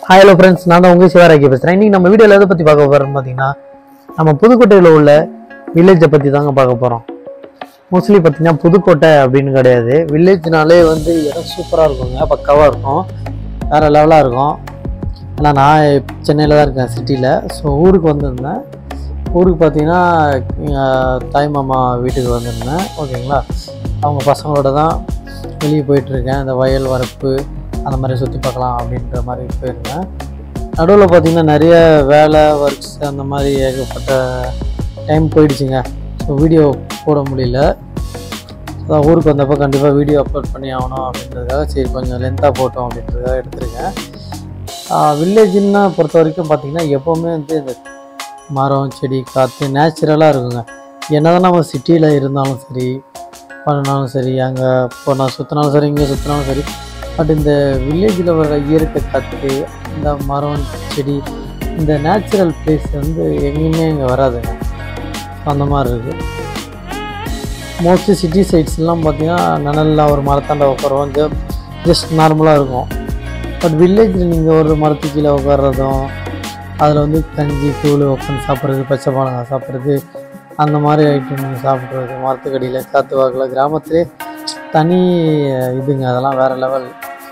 Hi hello friends நான் தான் உங்கள் சிவராக்கி பேசுகிறேன் இன்னைக்கு நம்ம வீடியோவில் எதை பற்றி பார்க்க போகிறோம் பார்த்தீங்கன்னா நம்ம புதுக்கோட்டையில் உள்ள வில்லேஜை பற்றி தாங்க பார்க்க போகிறோம் மோஸ்ட்லி பார்த்தீங்கன்னா புதுக்கோட்டை அப்படின்னு கிடையாது வில்லேஜ்னாலே வந்து இடம் சூப்பராக இருக்குங்க பக்காவாக இருக்கும் வேறு லெவலாக இருக்கும் ஏன்னா நான் சென்னையில் தான் இருக்கேன் சிட்டியில் ஸோ ஊருக்கு வந்திருந்தேன் ஊருக்கு பார்த்தீங்கன்னா எங்கள் தாய் மாமா வீட்டுக்கு வந்திருந்தேன் ஓகேங்களா அவங்க பசங்களோட தான் வெளியே போயிட்டுருக்கேன் இந்த வயல் வரப்பு அந்த மாதிரி சுற்றி பார்க்கலாம் அப்படின்ற மாதிரி போயிருந்தேன் நடுவில் பார்த்தீங்கன்னா நிறைய வேலை ஒர்க்ஸ் அந்த மாதிரி ஏகப்பட்ட டைம் போயிடுச்சுங்க ஸோ வீடியோ போட முடியல அதான் ஊருக்கு வந்தப்போ கண்டிப்பாக வீடியோ அப்லோட் பண்ணி ஆகணும் அப்படின்றதுக்காக சரி கொஞ்சம் லென்த்தாக போட்டோம் அப்படின்றதுக்காக எடுத்திருக்கேன் வில்லேஜ்னா பொறுத்த வரைக்கும் பார்த்தீங்கன்னா எப்போவுமே வந்து இந்த மரம் செடி காற்று நேச்சுரலாக இருக்குங்க என்னதான் நம்ம சிட்டியில் இருந்தாலும் சரி பண்ணினாலும் சரி அங்கே போனால் சுற்றினாலும் சரி இங்கே சுற்றினாலும் சரி பட் இந்த வில்லேஜில் வர இயற்கை காற்று இந்த மரம் செடி இந்த நேச்சுரல் பிளேஸ் வந்து எங்கேயுமே இங்கே வராதுங்க அந்த மாதிரி இருக்குது மோஸ்ட்லி சிட்டி சைட்ஸ்லாம் பார்த்தீங்கன்னா நனலில் ஒரு மரத்தாண்ட உட்காருவோம் ஜஸ்ட் நார்மலாக இருக்கும் பட் வில்லேஜில் நீங்கள் ஒரு மரத்து கீழே உட்கார்றதும் அதில் வந்து கஞ்சி கூழ் உட்காந்து சாப்பிட்றது பச்சை பாலங்க சாப்பிட்றது அந்த மாதிரி ஐட்டம் நீங்கள் சாப்பிட்றது மரத்துக்கடியில் காற்று வாக்கில் கிராமத்திலே தனி இதுங்க அதெல்லாம் வேறு லெவல்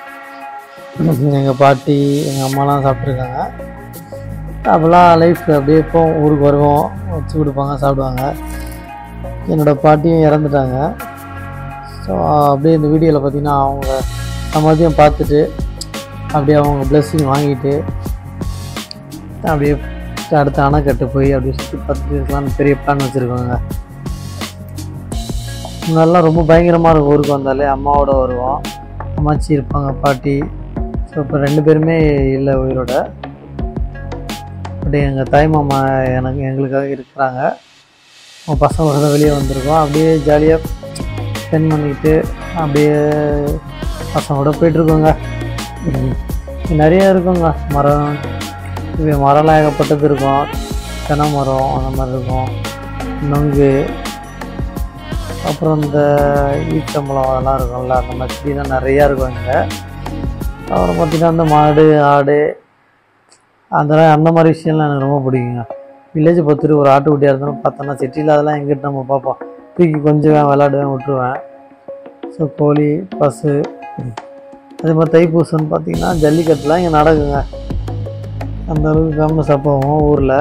எங்கள் பாட்டி எங்கள் அம்மாலாம் சாப்பிட்ருக்காங்க அப்போல்லாம் லைஃப் அப்படியே இப்போ ஊருக்கு வருவோம் வச்சு கொடுப்பாங்க சாப்பிடுவாங்க என்னோடய பாட்டியும் இறந்துட்டாங்க ஸோ அப்படியே இந்த வீடியோவில் பார்த்தீங்கன்னா அவங்க சமாதியம் பார்த்துட்டு அப்படியே அவங்க பிளெஸ்ஸிங் வாங்கிட்டு அப்படியே அடுத்த அணைக்கட்டு போய் அப்படியே சுற்றி பார்த்துட்டு இருக்கலாம்னு பெரிய பிளான் வச்சுருக்கோங்க முன்னெல்லாம் ரொம்ப பயங்கரமாக இருக்கும் ஊருக்கு வந்தாலே அம்மாவோட வருவோம் அம்மாச்சி இருப்பாங்க பாட்டி ஸோ இப்போ ரெண்டு பேருமே இல்லை உயிரோட பட் எங்கள் தாய் மாமா எனக்கு எங்களுக்காக இருக்கிறாங்க அவங்க பசங்களோட தான் வெளியே வந்திருக்கோம் அப்படியே ஜாலியாக ஸ்பெண்ட் பண்ணிக்கிட்டு அப்படியே பசங்களோட போயிட்டுருக்கோங்க நிறைய இருக்குங்க மரம் இது மரம்லாம் ஏகப்பட்டது இருக்கும் தென்னை மரம் அந்த மாதிரி இருக்கும் நொங்கு அப்புறம் இந்த ஈச்சம்பழம் அதெல்லாம் இருக்கும்ல அந்த மாதிரி செடிலாம் நிறையா இருக்கும் இங்கே அப்புறம் பார்த்திங்கன்னா அந்த மாடு ஆடு அதெல்லாம் அந்த மாதிரி விஷயம்லாம் எனக்கு ரொம்ப பிடிக்குங்க வில்லேஜை பொறுத்துட்டு ஒரு ஆட்டுக்குட்டியாக இருந்தாலும் பார்த்தோன்னா சிட்டியில் அதெல்லாம் எங்கிட்ட நம்ம பார்ப்போம் தூக்கி கொஞ்சம் விளாடுவேன் விட்டுருவேன் ஸோ கோழி பசு அதே மாதிரி தைப்பூசம்னு பார்த்தீங்கன்னா ஜல்லிக்கட்டுலாம் இங்கே நடக்குங்க அந்த அளவுக்கு ஃபேமஸாக போவோம் ஊரில்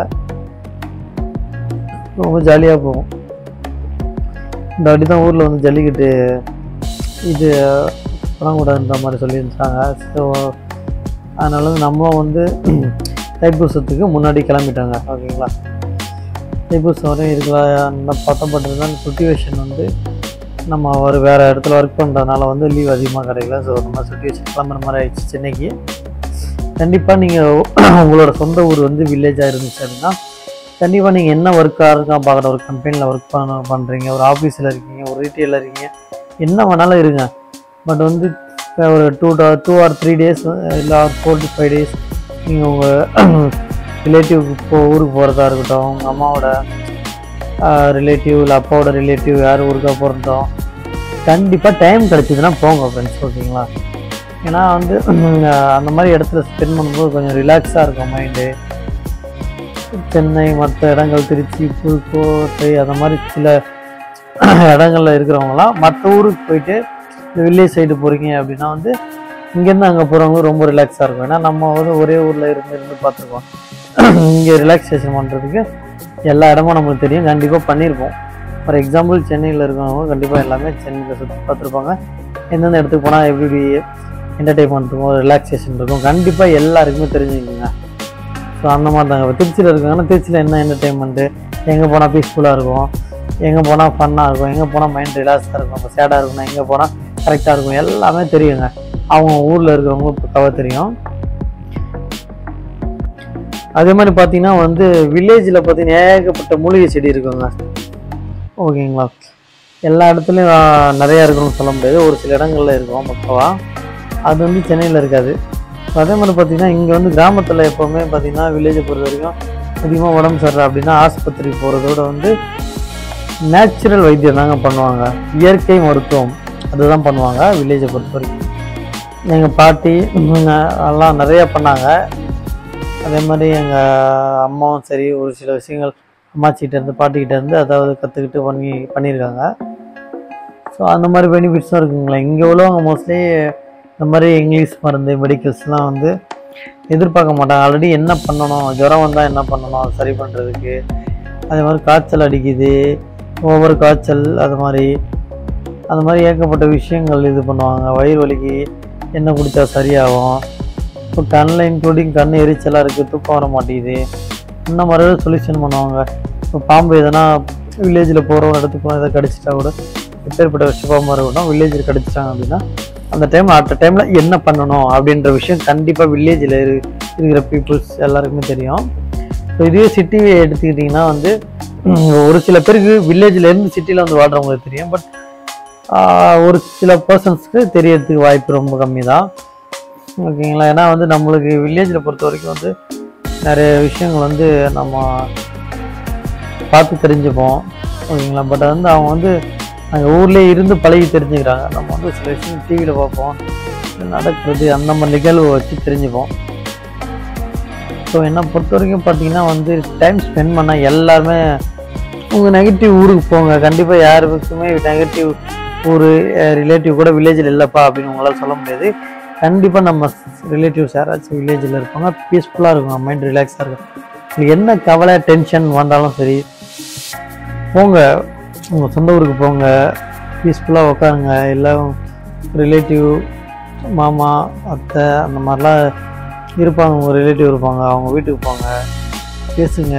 ரொம்ப ஜாலியாக போகும் இந்த வாட்டி தான் ஊரில் வந்து ஜல்லிக்கட்டு இது பண்ணக்கூடாதுன்ற மாதிரி சொல்லியிருந்தாங்க ஸோ அதனால வந்து நம்மளும் வந்து தைப்பூசத்துக்கு முன்னாடி கிளம்பிட்டாங்க ஓகேங்களா தைப்பூசம் வரையும் இருக்கிற பத்தப்பட்டிருந்தா அந்த சுச்சுவேஷன் வந்து நம்ம ஒரு வேறு இடத்துல ஒர்க் பண்ணுறதுனால வந்து லீவ் அதிகமாக கிடைக்கல ஸோ நம்ம சுச்சுவேஷன் கிளம்புற மாதிரி ஆயிடுச்சு சென்னைக்கு கண்டிப்பாக நீங்கள் உங்களோட சொந்த ஊர் வந்து வில்லேஜாக இருந்துச்சு அப்படின்னா கண்டிப்பாக நீங்கள் என்ன ஒர்க்காக இருக்கா பார்க்குற ஒரு கம்பெனியில் ஒர்க் பண்ண பண்ணுறீங்க ஒரு ஆஃபீஸில் இருக்கீங்க ஒரு ரீட்டெயிலில் இருக்கீங்க என்ன வேணாலும் இருங்க பட் வந்து இப்போ ஒரு two two or three days இல்லை ஃபோர் டு ஃபைவ் டேஸ் நீங்கள் உங்கள் ரிலேட்டிவ்க்கு போ ஊருக்கு போகிறதா இருக்கட்டும் உங்கள் அம்மாவோட ரிலேட்டிவ் இல்லை அப்பாவோட ரிலேட்டிவ் யார் ஊருக்காக போகிறதும் கண்டிப்பாக டைம் கிடச்சிதுன்னா போங்க ஃப்ரெண்ட்ஸ் ஓகேங்களா ஏன்னா வந்து அந்த மாதிரி இடத்துல ஸ்பெண்ட் பண்ணும்போது கொஞ்சம் ரிலாக்ஸாக இருக்கும் மைண்டு சென்னை மற்ற இடங்கள் திருச்சி புதுக்கோட்டை அந்த மாதிரி சில இடங்களில் இருக்கிறவங்களாம் மற்ற ஊருக்கு போயிட்டு இந்த வில்லேஜ் சைடு போகிறீங்க அப்படின்னா வந்து இங்கேருந்து அங்கே போகிறவங்க ரொம்ப ரிலாக்ஸாக இருக்கும் ஏன்னா நம்ம வந்து ஒரே ஊரில் இருந்து இருந்து பார்த்துருக்கோம் இங்கே ரிலாக்ஸேஷன் பண்ணுறதுக்கு எல்லா இடமும் நம்மளுக்கு தெரியும் கண்டிப்பாக பண்ணியிருப்போம் ஃபார் எக்ஸாம்பிள் சென்னையில் இருக்கிறவங்க கண்டிப்பாக எல்லாமே சென்னையில் சுற்றி பார்த்துருப்பாங்க எந்தெந்த இடத்துக்கு போனால் எப்படி என்டர்டைன்மெண்ட் இருக்கும் ரிலாக்ஸேஷன் இருக்கும் கண்டிப்பாக எல்லாருக்குமே தெரிஞ்சுக்கோங்க ஸோ அந்த மாதிரி தாங்க இப்போ திருச்சியில் இருக்காங்கன்னா திருச்சியில் என்ன என்டர்டைன்மெண்ட்டு எங்கே போனால் பீஸ்ஃபுல்லாக இருக்கும் எங்கே போனால் ஃபன்னாக இருக்கும் எங்கே போனால் மைண்ட் ரிலாக்ஸாக இருக்கும் இப்போ சேடாக இருக்கும்னா எங்கே போனால் கரெக்டாக இருக்கும் எல்லாமே தெரியுங்க அவங்க ஊரில் இருக்கிறவங்களும் இப்போ கவ தெரியும் அதே மாதிரி பார்த்தீங்கன்னா வந்து வில்லேஜில் பார்த்தீங்கன்னா ஏகப்பட்ட மூலிகை செடி இருக்குங்க ஓகேங்களா எல்லா இடத்துலையும் நிறையா இருக்கணும்னு சொல்ல முடியாது ஒரு சில இடங்களில் இருக்கும் பக்கவாக அது வந்து சென்னையில் இருக்காது அதே மாதிரி பார்த்தீங்கன்னா இங்கே வந்து கிராமத்தில் எப்போவுமே பார்த்தீங்கன்னா வில்லேஜை பொறுத்த வரைக்கும் அதிகமாக உடம்பு சரியில்லை அப்படின்னா ஆஸ்பத்திரி போகிறதோட வந்து நேச்சுரல் வைத்தியம் தாங்க பண்ணுவாங்க இயற்கை மருத்துவம் அதுதான் பண்ணுவாங்க வில்லேஜை பொறுத்த வரைக்கும் எங்கள் பாட்டி எல்லாம் நிறைய பண்ணாங்க அதே மாதிரி எங்கள் அம்மாவும் சரி ஒரு சில விஷயங்கள் அம்மாச்சிகிட்ட இருந்து பாட்டிக்கிட்ட இருந்து அதாவது கற்றுக்கிட்டு பண்ணி பண்ணியிருக்காங்க ஸோ அந்த மாதிரி பெனிஃபிட்ஸும் இருக்குங்களா இங்கே உள்ளவங்க மோஸ்ட்லி இந்த மாதிரி இங்கிலீஷ் மருந்து மெடிக்கல்ஸ்லாம் வந்து எதிர்பார்க்க மாட்டாங்க ஆல்ரெடி என்ன பண்ணணும் ஜுரம் வந்தால் என்ன பண்ணணும் அது சரி பண்ணுறதுக்கு அதே மாதிரி காய்ச்சல் அடிக்குது ஒவ்வொரு காய்ச்சல் அது மாதிரி அந்த மாதிரி ஏகப்பட்ட விஷயங்கள் இது பண்ணுவாங்க வயிறு வலிக்கு என்ன குடித்தா சரியாகும் இப்போ கண்ணில் இன்க்ளூடிங் கண் எரிச்சலாக இருக்குது தூக்கம் வர மாட்டேங்குது இந்த மாதிரி சொல்யூஷன் பண்ணுவாங்க இப்போ பாம்பு எதனா வில்லேஜில் போகிற ஒரு இடத்துக்கு போனால் எதை கடிச்சிட்டா கூட எப்பேற்பட்ட விஷப்பாம்பு இருக்கட்டும் வில்லேஜில் கடிச்சிட்டாங்க அப்படின்னா அந்த டைம் அட் டைமில் என்ன பண்ணணும் அப்படின்ற விஷயம் கண்டிப்பாக வில்லேஜில் இரு இருக்கிற பீப்புள்ஸ் எல்லாருக்குமே தெரியும் ஸோ இதுவே சிட்டியை எடுத்துக்கிட்டிங்கன்னா வந்து உம், ஒரு சில பேருக்கு வில்லேஜில் இருந்து சிட்டியில் வந்து வாழ்கிறவங்களுக்கு தெரியும் பட் ஒரு சில பர்சன்ஸ்க்கு தெரியறதுக்கு வாய்ப்பு ரொம்ப கம்மி தான் ஓகேங்களா ஏன்னா வந்து நம்மளுக்கு வில்லேஜில் பொறுத்த வரைக்கும் வந்து நிறைய விஷயங்கள் வந்து நம்ம பார்த்து தெரிஞ்சுப்போம் ஓகேங்களா பட் வந்து அவங்க வந்து அங்கே ஊர்லேயே இருந்து பழகி தெரிஞ்சுக்கிறாங்க நம்ம வந்து சில விஷயம் டிவியில் பார்ப்போம் இது நடக்கிறது அந்த மாதிரி நிகழ்வை வச்சு தெரிஞ்சுப்போம் ஸோ என்னை பொறுத்த வரைக்கும் பார்த்தீங்கன்னா வந்து டைம் ஸ்பெண்ட் பண்ண எல்லாருமே உங்கள் நெகட்டிவ் ஊருக்கு போங்க கண்டிப்பாக யாருக்குமே நெகட்டிவ் ஊர் ரிலேட்டிவ் கூட வில்லேஜில் இல்லைப்பா அப்படின்னு உங்களால் சொல்ல முடியாது கண்டிப்பாக நம்ம ரிலேட்டிவ்ஸ் யாராச்சும் வில்லேஜில் இருப்பாங்க பீஸ்ஃபுல்லாக இருக்கும் மைண்ட் ரிலாக்ஸாக இருக்கும் உங்களுக்கு என்ன கவலை டென்ஷன் வந்தாலும் சரி போங்க உங்கள் சொந்த ஊருக்கு போங்க பீஸ்ஃபுல்லாக உட்காருங்க எல்லாம் ரிலேட்டிவ் மாமா அத்தை அந்த மாதிரிலாம் இருப்பாங்க உங்கள் ரிலேட்டிவ் இருப்பாங்க அவங்க வீட்டுக்கு போங்க பேசுங்க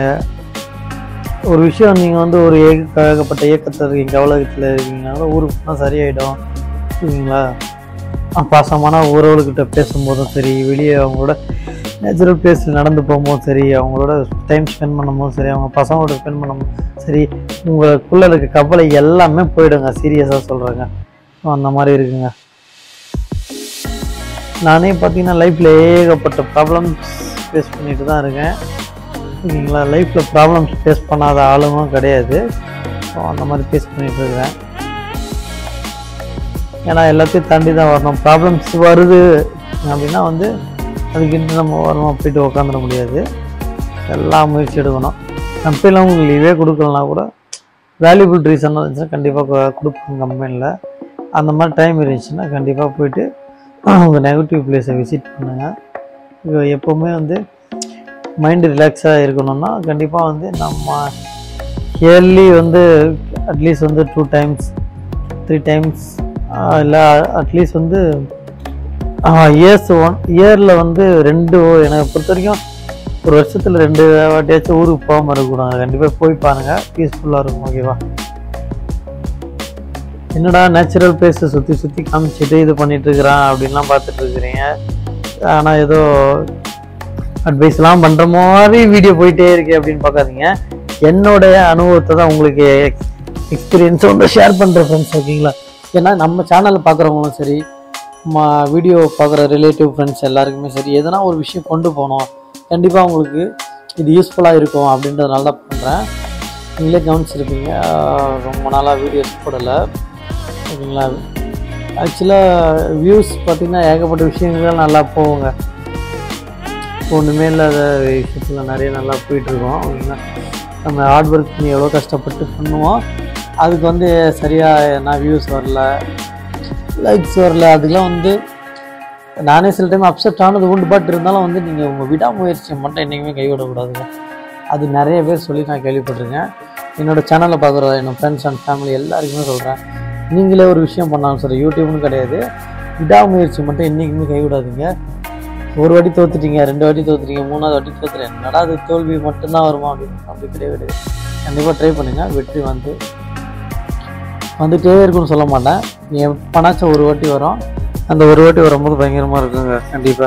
ஒரு விஷயம் நீங்கள் வந்து ஒரு ஏக ஏகப்பட்ட இயக்கத்தில் இருக்கீங்க கவலகத்தில் இருக்கீங்கனால ஊருக்கு போனால் சரியாயிடும் சரிங்களா அஹ் பாசமான உறவுகிட்ட பேசும்போதும் சரி வெளியே அவங்களோட நேச்சுரல் பிளேஸில் நடந்து போகும்போதும் சரி அவங்களோட டைம் ஸ்பெண்ட் பண்ணும்போதும் சரி அவங்க பசங்களோட ஸ்பெண்ட் பண்ணும்போது சரி உங்களுக்குள்ளே இருக்க கவலை எல்லாமே போயிடுங்க சீரியஸாக சொல்கிறேங்க அந்த மாதிரி இருக்குங்க நானே பார்த்தீங்கன்னா லைஃப்பில் ஏகப்பட்ட ப்ராப்ளம்ஸ் ஃபேஸ் பண்ணிட்டு தான் இருக்கேன் ஓகேங்களா லைஃப்பில் ப்ராப்ளம்ஸ் ஃபேஸ் பண்ணாத ஆளுங்களும் கிடையாது ஸோ அந்த மாதிரி ஃபேஸ் பண்ணிட்டு இருக்கிறேன் ஏன்னா எல்லாத்தையும் தாண்டி தான் வரணும் ப்ராப்ளம்ஸ் வருது அப்படின்னா வந்து அதுக்கிட்ட நம்ம வரணும் போயிட்டு உக்காந்துட முடியாது எல்லா முயற்சி எடுக்கணும் கம்பெனியில் உங்களுக்கு லீவே கொடுக்கலனா கூட வேல்யூபிள் ரீசன் இருந்துச்சுன்னா கண்டிப்பாக கொடுப்பாங்க கம்பெனியில் அந்த மாதிரி டைம் இருந்துச்சுன்னா கண்டிப்பாக போயிட்டு உங்கள் நெகட்டிவ் பிளேஸை விசிட் பண்ணுங்கள் இது எப்போவுமே வந்து மைண்டு ரிலாக்ஸாக இருக்கணும்னா கண்டிப்பாக வந்து நம்ம இயர்லி வந்து அட்லீஸ்ட் வந்து டூ டைம்ஸ் த்ரீ டைம்ஸ் இல்லை அட்லீஸ்ட் வந்து இயர்ஸ் ஒன் இயரில் வந்து ரெண்டு எனக்கு பொறுத்த வரைக்கும் ஒரு வருஷத்தில் ரெண்டு வாட்டியாச்சும் ஊருக்கு போகாமல் இருக்கக்கூடாது கண்டிப்பாக போய் பாருங்கள் பீஸ்ஃபுல்லாக இருக்கும் ஓகேவா என்னடா நேச்சுரல் பிளேஸை சுற்றி சுற்றி காமிச்சிட்டு இது பண்ணிட்டு இருக்கிறான் அப்படின்லாம் பார்த்துட்டு இருக்கிறீங்க ஆனால் ஏதோ அட்வைஸ்லாம் பண்ணுற மாதிரி வீடியோ போயிட்டே இருக்கு அப்படின்னு பார்க்காதீங்க என்னுடைய அனுபவத்தை தான் உங்களுக்கு எக்ஸ்பீரியன்ஸை வந்து ஷேர் பண்ணுற ஃப்ரெண்ட்ஸ் ஓகேங்களா ஏன்னா நம்ம சேனலில் பார்க்குறவங்களும் சரி நம்ம வீடியோ பார்க்குற ரிலேட்டிவ் ஃப்ரெண்ட்ஸ் எல்லாருக்குமே சரி எதனா ஒரு விஷயம் கொண்டு போகணும் கண்டிப்பாக உங்களுக்கு இது யூஸ்ஃபுல்லாக இருக்கும் அப்படின்றதுனால தான் பண்ணுறேன் நீங்களே கவனிச்சிருப்பீங்க ஆஹ் ரொம்ப நாளாக வீடியோஸ் போடலை ஓகேங்களா ஆக்சுவலாக வியூஸ் பார்த்திங்கன்னா ஏகப்பட்ட விஷயங்கள் நல்லா போகுங்க ஒன்றுமே இல்லாத விஷயத்தில் நிறைய நல்லா போயிட்டுருக்கோம் ஓகேங்களா நம்ம ஹார்ட் ஒர்க் பண்ணி எவ்வளோ கஷ்டப்பட்டு பண்ணுவோம் அதுக்கு வந்து சரியாக என்ன வியூஸ் வரல லைக்ஸ் வரல அதுக்கெலாம் வந்து நானே சில டைம் அப்செட் ஆனது உண்டு பட் இருந்தாலும் வந்து நீங்கள் உங்கள் விடாமுயற்சியை மட்டும் என்றைக்குமே கைவிடக்கூடாதுங்க அது நிறைய பேர் சொல்லி நான் கேள்விப்பட்டிருக்கேன் என்னோடய சேனலை பார்க்குற என்னோட ஃப்ரெண்ட்ஸ் அண்ட் ஃபேமிலி எல்லாருக்குமே சொல்கிறேன் நீங்களே ஒரு விஷயம் பண்ணாலும் சரி யூடியூப்னு கிடையாது விடாமுயற்சி மட்டும் என்றைக்குமே கைவிடாதீங்க ஒரு வாட்டி தோத்துட்டீங்க ரெண்டு வாட்டி தோத்துட்டீங்க மூணாவது வாட்டி தோத்துறேன் என்னடா அது தோல்வி மட்டும்தான் வருமா அப்படின்னு அப்படி கிடையவே கிடையாது கண்டிப்பாக ட்ரை பண்ணுங்கள் வெற்றி வந்து வந்துட்டே இருக்குன்னு சொல்ல மாட்டேன் நீ எப்பனாச்சும் ஒரு வாட்டி வரும் அந்த ஒரு வாட்டி வரும்போது பயங்கரமாக இருக்குங்க கண்டிப்பாக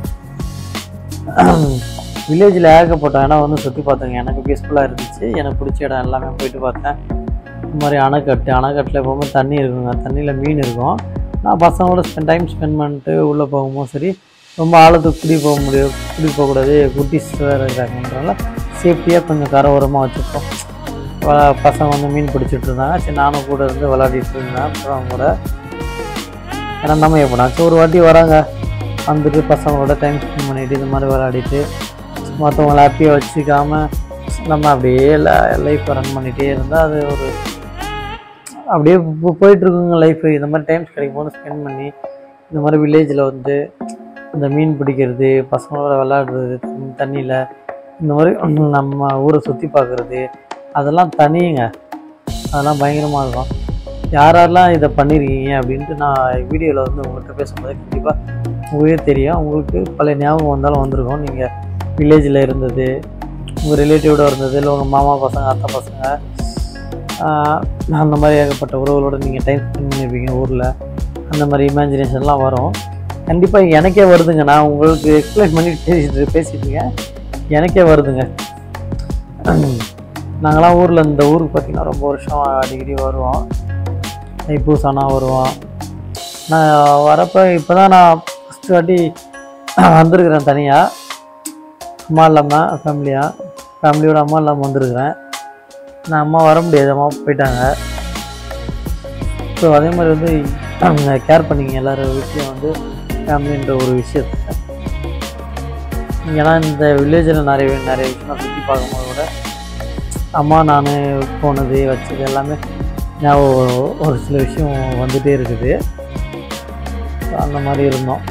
வில்லேஜில் ஏகப்பட்ட இடம் வந்து சுற்றி பார்த்தேங்க எனக்கு பீஸ்ஃபுல்லாக இருந்துச்சு எனக்கு பிடிச்ச இடம் எல்லாமே போயிட்டு பார்த்தேன் இந்த மாதிரி அணைக்கட்டு அணைக்கட்டில் போகும்போது தண்ணி இருக்குங்க தண்ணியில் மீன் இருக்கும் நான் பசங்களோட ஸ்பெண்ட் டைம் ஸ்பெண்ட் பண்ணிட்டு உள்ளே போகும்போது சரி ரொம்ப ஆழத்துக்கு குடி போக முடியும் குடி போகக்கூடாது குட்டிஸ் வேறு இருக்காங்கன்றனால சேஃப்டியாக கொஞ்சம் கரை ஓரமாக வச்சுருப்போம் வ- பசங்க வந்து மீன் பிடிச்சிட்டு இருந்தாங்க சரி நானும் கூட இருந்து விளையாடிட்டு இருந்தேன் அப்புறம் அவங்க கூட ஏன்னா நம்ம எப்படினாச்சும் ஒரு வாட்டி வராங்க வந்துட்டு பசங்களோட டைம் ஸ்பெண்ட் பண்ணிட்டு இது மாதிரி விளையாடிட்டு மற்றவங்கள ஹாப்பியாக வச்சுக்காம நம்ம அப்படியே லைஃப் ரன் பண்ணிகிட்டே இருந்தால் அது ஒரு அப்படியே போ- போயிட்டு இருக்குங்க லைஃப் இந்த மாதிரி டைம்ஸ் கிடைக்கும் போது ஸ்பெண்ட் பண்ணி இந்த மாதிரி வில்லேஜில் வந்து இந்த மீன் பிடிக்கிறது பசங்களோட விளையாடுறது தண்ணியில் இந்த மாதிரி நம்ம ஊரை சுற்றி பார்க்குறது அதெல்லாம் தனியுங்க அதெல்லாம் பயங்கரமாக இருக்கும் யார் யாரெல்லாம் இதை பண்ணியிருக்கீங்க அப்படின்ட்டு நான் வீடியோவில் வந்து உங்கள்கிட்ட பேசும்போது கண்டிப்பாக உங்களுக்கே தெரியும் உங்களுக்கு பல ஞாபகம் வந்தாலும் வந்திருக்கும் நீங்கள் வில்லேஜில் இருந்தது உங்கள் ரிலேட்டிவோட இருந்தது இல்லை உங்கள் மாமா பசங்க அத்தை பசங்க ஆஹ் அந்த மாதிரி ஏகப்பட்ட உறவுகளோட நீங்கள் டைம் ஸ்பெண்ட் பண்ணியிருப்பீங்க ஊரில் அந்த மாதிரி இமேஜினேஷன்லாம் வரும் கண்டிப்பாக எனக்கே வருதுங்க நான் உங்களுக்கு எக்ஸ்பிளைன் பண்ணி பேசிட்டு பேசிட்டு இருக்கேன் எனக்கே வருதுங்க நாங்களாம் ஊரில் இந்த ஊருக்கு பார்த்திங்கன்னா ரொம்ப வருஷம் அடிக்கடி வருவோம் தைப்பூசம்னா வருவோம் நான் வரப்போ இப்போ தான் நான் ஃபஸ்ட்டு வாட்டி வந்திருக்கிறேன் தனியாக அம்மா இல்லாமல் ஃபேமிலியாக ஃபேமிலியோட அம்மா இல்லாமல் வந்திருக்கிறேன் நான் அம்மா வர முடியாது அம்மா போயிட்டாங்க ஸோ அதே மாதிரி வந்து அவங்க கேர் பண்ணிங்க எல்லாரும் வீட்லேயும் வந்து ஃபேமிலின்ற ஒரு விஷயத்த ஏன்னா இந்த வில்லேஜில் நிறைய நிறைய விஷயம் சுற்றி பார்க்கும்போது கூட அம்மா நான் போனது வச்சது எல்லாமே ஞாபகம் வரும். ஒரு சில விஷயம் வந்துகிட்டே இருக்குது So, அந்த மாதிரி இருந்தோம்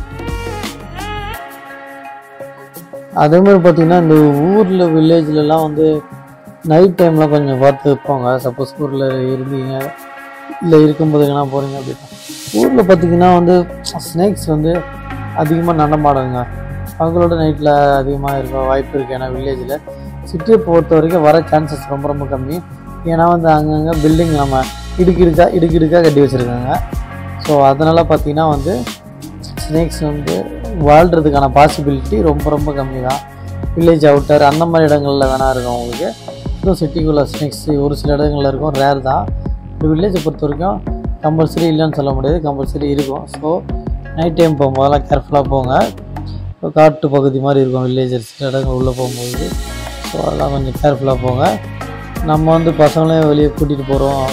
அதே மாதிரி பார்த்தீங்கன்னா இந்த ஊரில் வில்லேஜ்லலாம் வந்து நைட் டைமில் கொஞ்சம் பார்த்து போங்க சப்போஸ் ஊரில் இருந்தீங்க இல்லை இருக்கும்போது எங்கன்னா போகிறீங்க அப்படின்னா ஊரில் பார்த்தீங்கன்னா வந்து ஸ்னேக்ஸ் வந்து அதிகமாக நடமாடுங்க அவங்களோட நைட்டில் அதிகமாக இருக்க வாய்ப்பு இருக்குது ஏன்னா வில்லேஜில் சிட்டியை பொறுத்த வரைக்கும் வர சான்சஸ் ரொம்ப ரொம்ப கம்மி ஏன்னா வந்து அங்கங்கே பில்டிங் நம்ம இடுக்கு இடுக்கா இடுக்கு இடுக்கா கட்டி வச்சுருக்காங்க ஸோ அதனால் பார்த்தீங்கன்னா வந்து ஸ்னேக்ஸ் வந்து வாழ்கிறதுக்கான பாசிபிலிட்டி ரொம்ப ரொம்ப கம்மி தான் வில்லேஜ் அவுட்டர் அந்த மாதிரி இடங்களில் வேணா இருக்கும் உங்களுக்கு இன்னும் சிட்டிக்குள்ளே ஸ்னேக்ஸ் ஒரு சில இடங்களில் இருக்கும் ரேர் தான் இந்த வில்லேஜை பொறுத்த வரைக்கும் கம்பல்சரி இல்லைன்னு சொல்ல முடியாது கம்பல்சரி இருக்கும் ஸோ நைட் டைம் போகும்போதெல்லாம் கேர்ஃபுல்லாக போங்க இப்போ காட்டு பகுதி மாதிரி இருக்கும் வில்லேஜஸ் சில இடங்கள் உள்ளே போகும்போது ஸோ அதெல்லாம் கொஞ்சம் கேர்ஃபுல்லாக போங்க நம்ம வந்து பசங்களையும் வெளியே கூட்டிகிட்டு போகிறோம்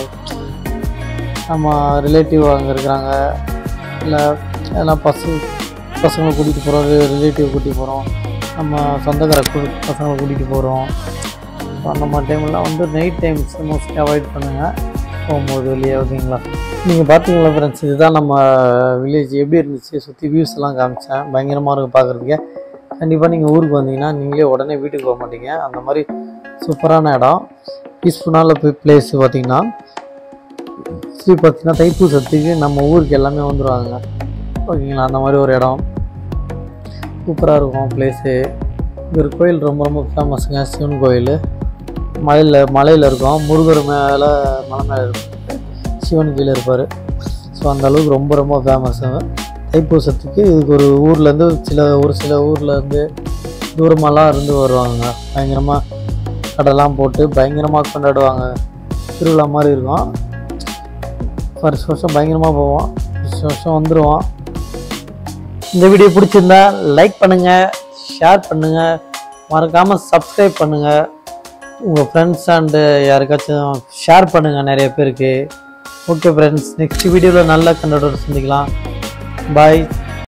நம்ம ரிலேட்டிவ் அங்கே இருக்கிறாங்க இல்லை எல்லாம் பசங்க பசங்களை கூட்டிகிட்டு போகிறோம் ரிலேட்டிவ் கூட்டிகிட்டு போகிறோம் நம்ம சொந்தக்கார கூ பசங்களை கூட்டிகிட்டு போகிறோம் ஸோ அந்த மாதிரி டைம்லாம் வந்து நைட் டைம்ஸ் மோஸ்ட்லி அவாய்ட் பண்ணுங்கள் போகும்போது வெளியே ஓகேங்களா நீங்கள் பார்த்தீங்களா ஃப்ரெண்ட்ஸ் இதுதான் நம்ம வில்லேஜ் எப்படி இருந்துச்சு சுற்றி வியூஸ் எல்லாம் காமிச்சேன் பயங்கரமாக இருக்கும் பார்க்குறதுக்கே கண்டிப்பாக நீங்கள் ஊருக்கு வந்தீங்கன்னா நீங்களே உடனே வீட்டுக்கு போக மாட்டீங்க அந்த மாதிரி சூப்பரான இடம் பீஸ்ஃபுல்லான பிளேஸ் பார்த்தீங்கன்னா ஸ்ரீ பார்த்தீங்கன்னா தைப்பூசத்துக்கு நம்ம ஊருக்கு எல்லாமே வந்துடுவாங்க ஓகேங்களா அந்த மாதிரி ஒரு இடம் சூப்பராக இருக்கும் பிளேஸு இங்கே ஒரு கோயில் ரொம்ப ரொம்ப ஃபேமஸுங்க சிவன் கோயில் மலையில் மலையில் இருக்கும் முருகர் மேலே மலை மேலே இருக்கும் சிவன் கீழே இருப்பார் ஸோ அந்த அளவுக்கு ரொம்ப ரொம்ப ஃபேமஸு தைப்பூசத்துக்கு இதுக்கு ஒரு ஊர்லேருந்து சில ஒரு சில ஊர்லேருந்து தூரமாலாம் இருந்து வருவாங்க பயங்கரமாக கடைலாம் போட்டு பயங்கரமாக கொண்டாடுவாங்க திருவிழா மாதிரி இருக்கும் வருஷம் வருஷம் பயங்கரமாக போவோம் வருஷம் வருஷம் வந்துடுவோம் இந்த வீடியோ பிடிச்சிருந்தா லைக் பண்ணுங்கள் ஷேர் பண்ணுங்கள் மறக்காமல் சப்ஸ்கிரைப் பண்ணுங்கள் உங்கள் ஃப்ரெண்ட்ஸ் அண்டு யாருக்காச்சும் ஷேர் பண்ணுங்கள் நிறைய பேருக்கு ஓகே ஃப்ரெண்ட்ஸ் நெக்ஸ்ட் வீடியோவில் நல்ல கண்டோட சந்திக்கலாம் பாய்